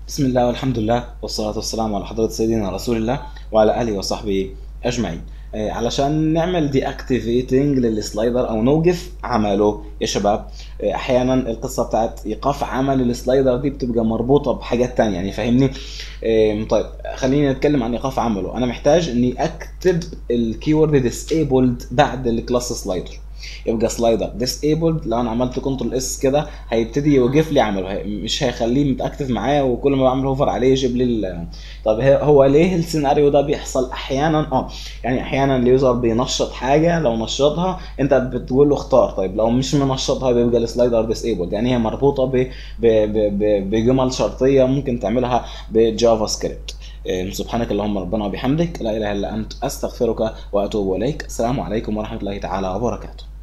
بسم الله والحمد لله والصلاة والسلام على حضرة سيدنا رسول الله وعلى آله وصحبه أجمعين آه، علشان نعمل دي اكتيفيتنج للسلايدر او نوقف عمله يا شباب آه، احيانا القصه بتاعت ايقاف عمل السلايدر دي بتبقى مربوطه بحاجات تانية يعني فاهمني آه، طيب خلينا نتكلم عن ايقاف عمله انا محتاج اني اكتب الكيورد disabled بعد الكلاس سلايدر يبقى سلايدر ديسيبلد لو انا عملت كنترول اس كده هيبتدي يوقف لي عمله هي- مش هيخليه متاكتف معايا وكل ما بعمل هوفر عليه يجيب لي ال- طب هي- هو ليه السيناريو ده بيحصل احيانا اه يعني احيانا اليوزر بينشط حاجه لو نشطها انت بتقول له اختار طيب لو مش منشطها بيبقى السلايدر ديسيبلد يعني هي مربوطه ب- ب- ب- ب- بجمل شرطيه ممكن تعملها بجافا سكريبت إيه، سبحانك اللهم ربنا وبحمدك لا اله الا انت استغفرك واتوب اليك السلام عليكم ورحمه الله تعالى وبركاته